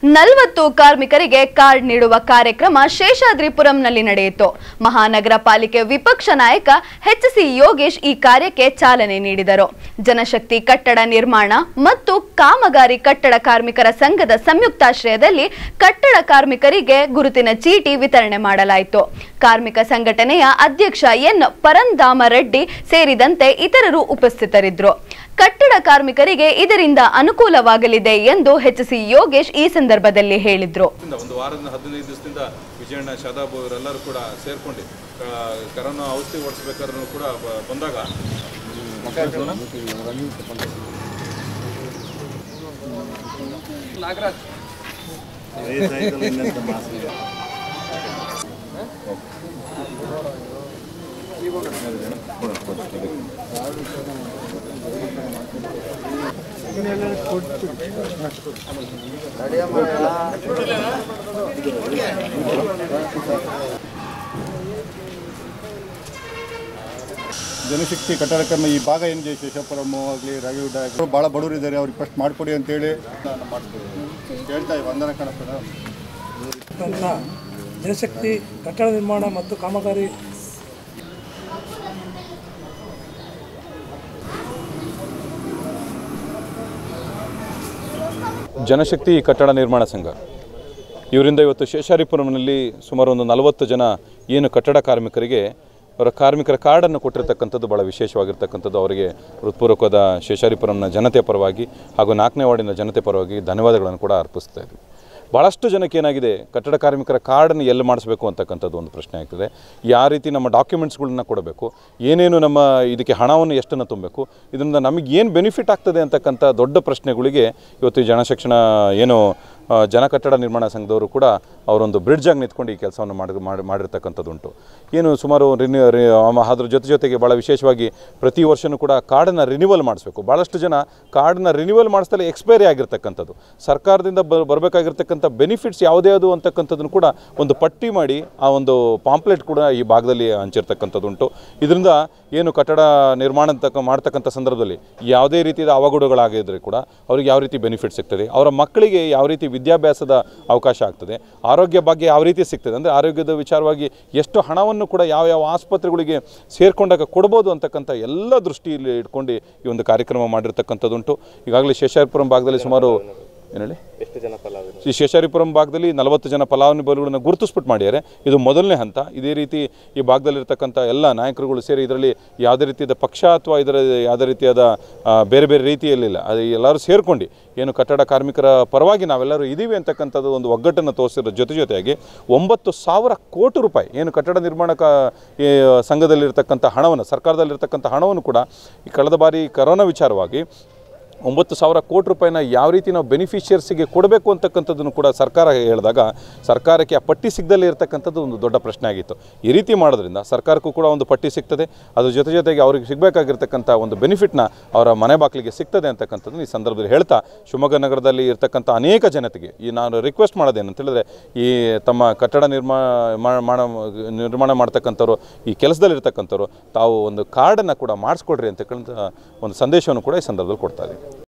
ನಲವತ್ತು ಕಾರ್ಮಿಕರಿಗೆ ಕಾರ್ಡ್ ನೀಡುವ ಕಾರ್ಯಕ್ರಮ ಶೇಷಾದ್ರಿಪುರಂನಲ್ಲಿ ನಡೆಯಿತು ಮಹಾನಗರ ಪಾಲಿಕೆ ವಿಪಕ್ಷ ನಾಯಕ ಎಚ್ ಸಿ ಯೋಗೇಶ್ ಈ ಕಾರ್ಯಕ್ಕೆ ಚಾಲನೆ ನೀಡಿದರು ಜನಶಕ್ತಿ ಕಟ್ಟಡ ನಿರ್ಮಾಣ ಮತ್ತು ಕಾಮಗಾರಿ ಕಟ್ಟಡ ಕಾರ್ಮಿಕರ ಸಂಘದ ಸಂಯುಕ್ತಾಶ್ರಯದಲ್ಲಿ ಕಟ್ಟಡ ಕಾರ್ಮಿಕರಿಗೆ ಗುರುತಿನ ಚೀಟಿ ವಿತರಣೆ ಮಾಡಲಾಯಿತು ಕಾರ್ಮಿಕ ಸಂಘಟನೆಯ ಅಧ್ಯಕ್ಷ ಎನ್ ಪರಂದಾಮ ರೆಡ್ಡಿ ಸೇರಿದಂತೆ ಇತರರು ಉಪಸ್ಥಿತರಿದ್ದರು ಕಟ್ಟಡ ಕಾರ್ಮಿಕರಿಗೆ ಇದರಿಂದ ಅನುಕೂಲವಾಗಲಿದೆ ಎಂದು ಎಚ್ ಸಿ ಯೋಗೇಶ್ ಈ ಸಂದರ್ಭದಲ್ಲಿ ಹೇಳಿದ್ರು ಇಂದ ಒಂದು ವಾರದಿಂದ ಹದಿನೈದು ದಿವಸದಿಂದ ವಿಜಯಣ್ಣ ಶಾದಾಬ್ ಇವರೆಲ್ಲರೂ ಕೂಡ ಸೇರ್ಕೊಂಡು ಆ, ಕರೋನಾ ಔಷಧಿ ಓಡಿಸ್ಬೇಕಾದ್ರೂ ಕೂಡ ಬ- ಬಂದಾಗ ಜನಶಕ್ತಿ ಕಟ್ಟಡ ಕರ್ಮ ಈ ಭಾಗ ಏನು ಶೇಷಾಪುರಮ್ ಆಗಲಿ ರಾಗಿಗುಡ್ಡ ಆಗಲಿ ಭಾಳ ಬಡವರಿದ್ದಾರೆ ಅವ್ರಿಗೆ ಫಸ್ಟ್ ಮಾಡಿಕೊಡಿ ಅಂತೇಳಿ ನಾನು ಮಾಡ್ತೀವಿ ಹೇಳ್ತಾ ಇದ್ದೀವಿ ವಂದನ ಕಾಣಿಸ್ತದ ಅಂತ ಜನಶಕ್ತಿ ಕಟ್ಟಡ ನಿರ್ಮಾಣ ಮತ್ತು ಕಾಮಗಾರಿ ಜನಶಕ್ತಿ ಕಟ್ಟಡ ನಿರ್ಮಾಣ ಸಂಘ ಇವರಿಂದ ಇವತ್ತು ಶೇಷಾರಿಪುರಂನಲ್ಲಿ ಸುಮಾರು ಒಂದು ನಲವತ್ತು ಜನ ಏನು ಕಟ್ಟಡ ಕಾರ್ಮಿಕರಿಗೆ ಅವರ ಕಾರ್ಮಿಕರ ಕಾರ್ಡನ್ನು ಕೊಟ್ಟಿರ್ತಕ್ಕಂಥದ್ದು ಭಾಳ ವಿಶೇಷವಾಗಿರ್ತಕ್ಕಂಥದ್ದು ಅವರಿಗೆ ಹೃತ್ಪೂರ್ವಕವಾದ ಶೇಷಾರಿಪುರಂನ ಜನತೆ ಪರವಾಗಿ ಹಾಗೂ ನಾಲ್ಕನೇ ವಾರ್ಡಿನ ಜನತೆ ಪರವಾಗಿ ಧನ್ಯವಾದಗಳನ್ನು ಕೂಡ ಅರ್ಪಿಸ್ತಾ ಇದ್ವಿ ಭಾಳಷ್ಟು ಜನಕ್ಕೆ ಏನಾಗಿದೆ ಕಟ್ಟಡ ಕಾರ್ಮಿಕರ ಕಾರ್ಡನ್ನು ಎಲ್ಲಿ ಮಾಡಿಸ್ಬೇಕು ಅಂತಕ್ಕಂಥದ್ದು ಒಂದು ಪ್ರಶ್ನೆ ಆಗ್ತದೆ ಯಾವ ರೀತಿ ನಮ್ಮ ಡಾಕ್ಯುಮೆಂಟ್ಸ್ಗಳನ್ನ ಕೊಡಬೇಕು ಏನೇನು ನಮ್ಮ ಇದಕ್ಕೆ ಹಣವನ್ನು ಎಷ್ಟನ್ನು ತುಂಬಬೇಕು ಇದರಿಂದ ನಮಗೆ ಏನು ಬೆನಿಫಿಟ್ ಆಗ್ತದೆ ಅಂತಕ್ಕಂಥ ದೊಡ್ಡ ಪ್ರಶ್ನೆಗಳಿಗೆ ಇವತ್ತು ಈ ಜನಶಿಕ್ಷಣ ಏನು ಆ, ಜನ ಕಟ್ಟಡ ನಿರ್ಮಾಣ ಸಂಘದವರು ಕೂಡ ಅವರೊಂದು ಬ್ರಿಡ್ಜ್ ಆಗಿ ನಿಂತ್ಕೊಂಡು ಈ ಕೆಲಸವನ್ನು ಮಾಡಿ ಮಾಡಿ ಮಾಡಿರ್ತಕ್ಕಂಥದ್ದುಂಟು ಏನು ಸುಮಾರು ರಿನ್ಯೂ ರಿ ಆಮ- ಅದ್ರ ಜೊತೆ ಜೊತೆಗೆ ಭಾಳ ವಿಶೇಷವಾಗಿ ಪ್ರತಿ ವರ್ಷವೂ ಕೂಡ ಕಾರ್ಡನ್ನು ರಿನ್ಯೂವಲ್ ಮಾಡಿಸ್ಬೇಕು ಭಾಳಷ್ಟು ಜನ ಕಾರ್ಡನ್ನ ರಿನ್ಯೂವಲ್ ಮಾಡಿಸ್ತಲೇ ಎಕ್ಸ್ಪೈರಿ ಆಗಿರ್ತಕ್ಕಂಥದ್ದು ಸರ್ಕಾರದಿಂದ ಬ ಬರಬೇಕಾಗಿರ್ತಕ್ಕಂಥ ಬೆನಿಫಿಟ್ಸ್ ಯಾವುದೇ ಅದು ಅಂತಕ್ಕಂಥದ್ದನ್ನು ಕೂಡ ಒಂದು ಪಟ್ಟಿ ಮಾಡಿ ಆ ಒಂದು ಪಾಂಪ್ಲೆಟ್ ಕೂಡ ಈ ಭಾಗದಲ್ಲಿ ಹಂಚಿರ್ತಕ್ಕಂಥದ್ದುಂಟು ಇದರಿಂದ ಏನು ಕಟ್ಟಡ ನಿರ್ಮಾಣ ತಕ್ಕ ಮಾಡ್ತಕ್ಕಂಥ ಸಂದರ್ಭದಲ್ಲಿ ಯಾವುದೇ ರೀತಿಯ ಅವಘಡಗಳಾಗಿದ್ದರೆ ಕೂಡ ಅವ್ರಿಗೆ ಯಾವ ರೀತಿ ಬೆನಿಫಿಟ್ ಸಿಗ್ತದೆ ಅವರ ಮಕ್ಕಳಿಗೆ ಯಾವ ರೀತಿ ವಿದ್ಯಾಭ್ಯಾಸದ ಅವಕಾಶ ಆಗ್ತದೆ ಆರೋಗ್ಯ ಭಾಗ್ಯ ಯಾವ ರೀತಿ ಸಿಗ್ತದೆ ಅಂದರೆ ಆರೋಗ್ಯದ ವಿಚಾರವಾಗಿ ಎಷ್ಟು ಹಣವನ್ನು ಕೂಡ ಯಾವ ಯಾವ ಆಸ್ಪತ್ರೆಗಳಿಗೆ ಸೇರಿಕೊಂಡಾಗ ಕೊಡ್ಬೋದು ಅಂತಕ್ಕಂಥ ಎಲ್ಲ ದೃಷ್ಟಿಯಲ್ಲಿ ಇಟ್ಕೊಂಡು ಈ ಒಂದು ಕಾರ್ಯಕ್ರಮ ಮಾಡಿರ್ತಕ್ಕಂಥದ್ದುಂಟು ಈಗಾಗಲೇ ಶೇಷಾರಿಪುರಂ ಭಾಗದಲ್ಲಿ ಸುಮಾರು ಏನು ಹೇಳಿ ಈ ಶೇಷಾರಿಪುರಂ ಭಾಗದಲ್ಲಿ ನಲವತ್ತು ಜನ ಫಲಾನುಭವಿಗಳನ್ನು ಗುರುತಿಸ್ಬಿಟ್ಟು ಮಾಡ್ಯಾರೆ ಇದು ಮೊದಲನೇ ಹಂತ ಇದೇ ರೀತಿ ಈ ಭಾಗದಲ್ಲಿರ್ತಕ್ಕಂಥ ಎಲ್ಲ ನಾಯಕರುಗಳು ಸೇರಿ ಇದರಲ್ಲಿ ಯಾವುದೇ ರೀತಿಯಾದ ಪಕ್ಷ ಅಥವಾ ಇದರ ಯಾವುದೇ ರೀತಿಯಾದ ಆ, ಬೇರೆ ಬೇರೆ ರೀತಿಯಲ್ಲಿಲ್ಲ ಅದು ಎಲ್ಲರೂ ಸೇರ್ಕೊಂಡು ಏನು ಕಟ್ಟಡ ಕಾರ್ಮಿಕರ ಪರವಾಗಿ ನಾವೆಲ್ಲರೂ ಇದ್ದೀವಿ ಅಂತಕ್ಕಂಥದ್ದು ಒಂದು ಒಗ್ಗಟ್ಟನ್ನು ತೋರಿಸಿರೋ ಜೊತೆ ಜೊತೆಯಾಗಿ ಒಂಬತ್ತು ಸಾವಿರ ಕೋಟಿ ರೂಪಾಯಿ ಏನು ಕಟ್ಟಡ ನಿರ್ಮಾಣ ಕ ಈ ಸಂಘದಲ್ಲಿರ್ತಕ್ಕಂಥ ಹಣವನ್ನು ಸರ್ಕಾರದಲ್ಲಿರ್ತಕ್ಕಂಥ ಹಣವನ್ನು ಕೂಡ ಈ ಕಳೆದ ಬಾರಿ ಕರೋನಾ ವಿಚಾರವಾಗಿ ಒಂಬತ್ತು ಸಾವಿರ ಕೋಟಿ ರೂಪಾಯಿನ ಯಾವ ರೀತಿ ನಾವು ಬೆನಿಫಿಷಿಯರ್ಸಿಗೆ ಕೊಡಬೇಕು ಅಂತಕ್ಕಂಥದ್ದನ್ನು ಕೂಡ ಸರ್ಕಾರ ಹೇಳಿದಾಗ ಸರ್ಕಾರಕ್ಕೆ ಆ ಪಟ್ಟಿ ಸಿಗದಲ್ಲೇ ಇರತಕ್ಕಂಥದ್ದು ಒಂದು ದೊಡ್ಡ ಪ್ರಶ್ನೆ ಆಗಿತ್ತು ಈ ರೀತಿ ಮಾಡೋದ್ರಿಂದ ಸರ್ಕಾರಕ್ಕೂ ಕೂಡ ಒಂದು ಪಟ್ಟಿ ಸಿಗ್ತದೆ ಅದ್ರ ಜೊತೆ ಜೊತೆಗೆ ಅವ್ರಿಗೆ ಸಿಗಬೇಕಾಗಿರ್ತಕ್ಕಂಥ ಒಂದು ಬೆನಿಫಿಟ್ನ ಅವರ ಮನೆ ಬಾಗಿಲಿಗೆ ಸಿಗ್ತದೆ ಅಂತಕ್ಕಂಥದ್ದನ್ನು ಈ ಸಂದರ್ಭದಲ್ಲಿ ಹೇಳ್ತಾ ಶಿವಮೊಗ್ಗ ನಗರದಲ್ಲಿ ಇರ್ತಕ್ಕಂಥ ಅನೇಕ ಜನತೆಗೆ ಈ ನಾನು ರಿಕ್ವೆಸ್ಟ್ ಮಾಡೋದೇನು ಅಂತ ಹೇಳಿದ್ರೆ ಈ ತಮ್ಮ ಕಟ್ಟಡ ನಿರ್ಮಾಣ ಮಾಡ ನಿರ್ಮಾಣ ಮಾಡ್ತಕ್ಕಂಥವ್ರು ಈ ಕೆಲಸದಲ್ಲಿರ್ತಕ್ಕಂಥವ್ರು ತಾವು ಒಂದು ಕಾರ್ಡನ್ನು ಕೂಡ ಮಾಡಿಸ್ಕೊಡ್ರಿ ಅಂತಕ್ಕಂಥ ಒಂದು ಸಂದೇಶವನ್ನು ಕೂಡ ಈ ಸಂದರ್ಭದಲ್ಲಿ ಕೊಡ್ತಾ ಇದ್ದೀವಿ